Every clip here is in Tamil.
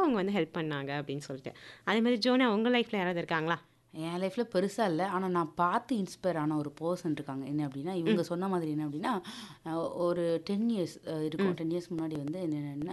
அவங்க வந்து ஹெல்ப் பண்ணாங்க அப்படின்னு சொல்லிட்டு அதே மாதிரி ஜோனா உங்கள் லைஃப்பில் யாராவது இருக்காங்களா என் லைஃப்பில் பெருசாக இல்லை ஆனால் நான் பார்த்து இன்ஸ்பயர் ஆன ஒரு பர்சன் இருக்காங்க என்ன அப்படின்னா இவங்க சொன்ன மாதிரி என்ன அப்படின்னா அஹ், ஒரு டென் இயர்ஸ் இருக்கும் டென் இயர்ஸ் முன்னாடி வந்து என்னென்னா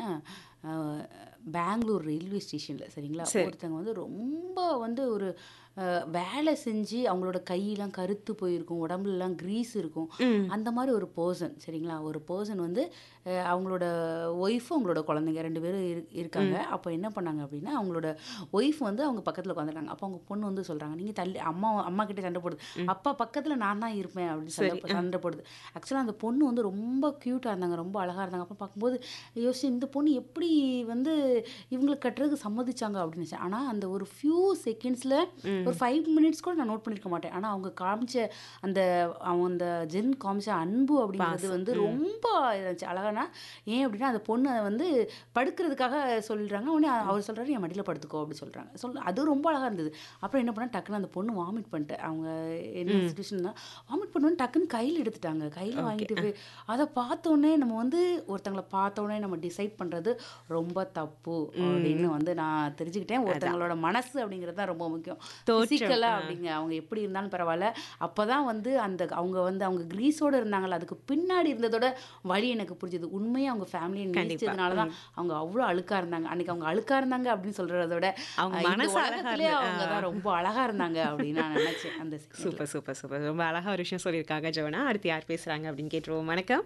பெங்களூர் ரயில்வே ஸ்டேஷனில் சரிங்களா ஒருத்தங்க வந்து ரொம்ப வந்து ஒரு அஹ், வேலை செஞ்சு அவங்களோட கையெல்லாம் கருத்து போயிருக்கும் உடம்புலலாம் க்ரீஸ் இருக்கும் அந்த மாதிரி ஒரு பர்சன் சரிங்களா ஒரு பர்சன் வந்து அஹ், அவங்களோட ஒய்ஃபும் அவங்களோட குழந்தைங்க ரெண்டு பேரும் இரு- இருக்காங்க அப்போ என்ன பண்ணாங்க அப்படின்னா அவங்களோட ஒய்ஃப் வந்து அவங்க பக்கத்தில் உட்காந்துட்டாங்க அப்போ அவங்க பொண்ணு வந்து சொல்கிறாங்க நீங்கள் தள்ளி அம்மா அம்மா கிட்ட சண்டை போடுது அப்பா பக்கத்தில் நான் தான் இருப்பேன் அப்படின்னு சண்டை சண்டை போடுது ஆக்சுவலாக அந்த பொண்ணு வந்து ரொம்ப க்யூட்டாக இருந்தாங்க ரொம்ப அழகாக இருந்தாங்க அப்போ பார்க்கும்போது யோசிச்சு இந்த பொண்ணு எப்படி வந்து இவங்களுக்கு கட்டுறதுக்கு சம்மதிச்சாங்க அப்படின்னு நினைச்சேன் ஆனால் அந்த ஒரு ஃபியூ செகண்ட்ஸில் ஒரு ஃபைவ் மினிட்ஸ் கூட நான் நோட் பண்ணியிருக்க மாட்டேன் ஆனால் அவங்க காமிச்ச அந்த அவங்க அந்த ஜென் காமிச்ச அன்பு அப்படிங்கிறது வந்து ரொம்ப இருந்துச்சு அழகானா ஏன் அப்படின்னா அந்த பொண்ணு வந்து படுக்கிறதுக்காக சொல்கிறாங்க உடனே அவர் சொல்கிறாரு என் மடியில் படுத்துக்கோ அப்படி சொல்கிறாங்க சொல் அது ரொம்ப அழகாக இருந்தது அப்புறம் என்ன பண்ணா டக்குன்னு அந்த பொண்ணு வாமிட் பண்ணிட்டு அவங்க என்ன சுச்சுவேஷன் வாமிட் பண்ணோன்னு டக்குன்னு கையில் எடுத்துட்டாங்க கையில் வாங்கிட்டு போய் அதை பார்த்தோன்னே நம்ம வந்து ஒருத்தங்களை பார்த்தோன்னே நம்ம டிசைட் பண்ணுறது ரொம்ப தப்பு அப்படின்னு வந்து நான் தெரிஞ்சுக்கிட்டேன் ஒருத்தங்களோட மனசு அப்படிங்கிறது தான் ரொம்ப முக்கியம் ஃபிசிக்கலாக அப்படிங்க அவங்க எப்படி இருந்தாலும் பரவாயில்ல அப்போ தான் வந்து அந்த அவங்க வந்து அவங்க கிரீஸோட இருந்தாங்கல்ல அதுக்கு பின்னாடி இருந்ததோட வழி எனக்கு புரிஞ்சுது உண்மையாக அவங்க ஃபேமிலியை நேசிச்சதுனால தான் அவங்க அவ்வளோ அழுக்காக இருந்தாங்க அன்னைக்கு அவங்க அழுக்காக இருந்தாங்க அப்படின்னு சொல்கிறத விட அவங்க அஹ் இந்த மனசு அழகா உலகத்திலே இருந்து- அவங்க தான் ரொம்ப அழகாக இருந்தாங்க அப்படின்னு நான் நினச்சேன் அந்த second ல. சூப்பர் சூப்பர் சூப்பர் ரொம்ப அழகாக ஒரு விஷயம் சொல்லியிருக்காங்க ஜோனா அடுத்து யார் பேசுகிறாங்க அப்படின்னு கேட்டுருவோம் வணக்கம்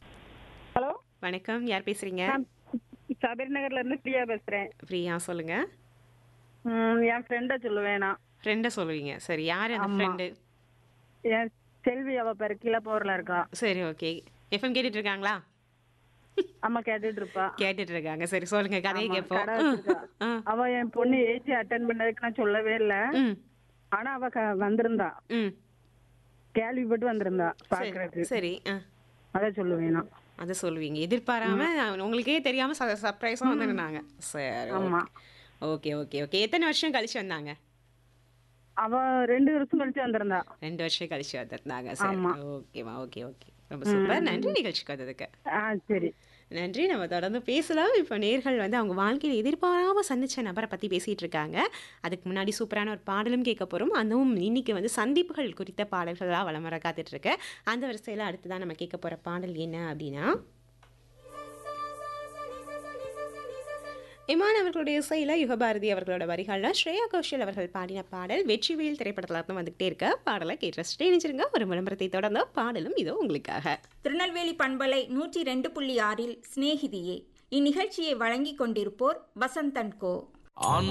ஹலோ வணக்கம் யார் பேசுகிறீங்க நான் சபரி நகர்ல இருந்து பிரியா பேசுறேன் ஃப்ரீயா சொல்லுங்கள் ம், என் ஃப்ரெண்ட சொல்லுவேன் நான் ஃப்ரெண்டை சொல்லுவீங்க சரி யார் அந்த ஃப்ரெண்டு என் செல்வி அவ பேரு கீழப்போர்ல இருக்கா சரி ஓகே எஃப்எம் கேட்டுட்டு இருக்காங்களா அம்மா கேட்டுட்டு இருப்பா கேட்டுட்டு இருக்காங்க சரி சொல்லுங்க கதையை ஆமா, கேட்போம் கடை வச்சிருக்கா. ஆ. அவ என் பொண்ணு ஏஜ் அட்டன் பண்ணதுக்கு நான் சொல்லவே இல்ல ம் ஆனா அவ க- வந்திருந்தா ம் கேள்விப்பட்டு வந்திருந்தா பாக்குறதுக்கு சரி ஆ அத சொல்லுவேன் நான் அதை சொல்லுவீங்க எதிர்பாராம உங்களுக்கே தெரியாம சர்ப்ரைஸாக வந்துருந்தாங்க சரி ஆமா ஓகே ஓகே ஓகே எத்தனை வருஷம் கழிச்சு வந்தாங்க அவ ரெண்டு வருஷம் கழிச்சு வந்திருந்தா ரெண்டு வருஷம் கழிச்சு வந்திருந்தாங்க சரி ஆமா. ஓகேவா ஓகே ஓகே ரொம்ப சூப்பர் நன்றி நிகழ்ச்சிக்கு வந்ததுக்கு ஆ சரி நன்றி நம்ம தொடர்ந்து பேசலாம் இப்போ நேர்கள் வந்து அவங்க வாழ்க்கையில் எதிர்பாராம சந்திச்ச நபரை பற்றி பேசிகிட்டு இருக்காங்க அதுக்கு முன்னாடி சூப்பரான ஒரு பாடலும் கேட்க போகிறோம் அதுவும் இன்னைக்கு வந்து சந்திப்புகள் குறித்த பாடல்களாக வளம் வர காத்துட்டு இருக்கு அந்த வரிசையில் அடுத்ததான் நம்ம கேட்க போகிற பாடல் என்ன அப்படின்னா இமான் அவர்களுடைய இசையில் யுகபாரதி அவர்களோட வரிகளில் ஸ்ரேயா கோஷல் அவர்கள் பாடின பாடல் வெற்றிவேல் திரைப்படத்தில் இருந்து வந்துகிட்டே இருக்க பாடலை கேட்டு ரசிச்சுட்டே நினைச்சிருங்க ஒரு விளம்பரத்தை தொடர்ந்த பாடலும் இதோ உங்களுக்காக திருநெல்வேலி பண்பலை நூற்றி ரெண்டு புள்ளி ஆறில் சிநேகிதியே இந்நிகழ்ச்சியை வழங்கிக் கொண்டிருப்போர் வசந்தன் கோ ஆண்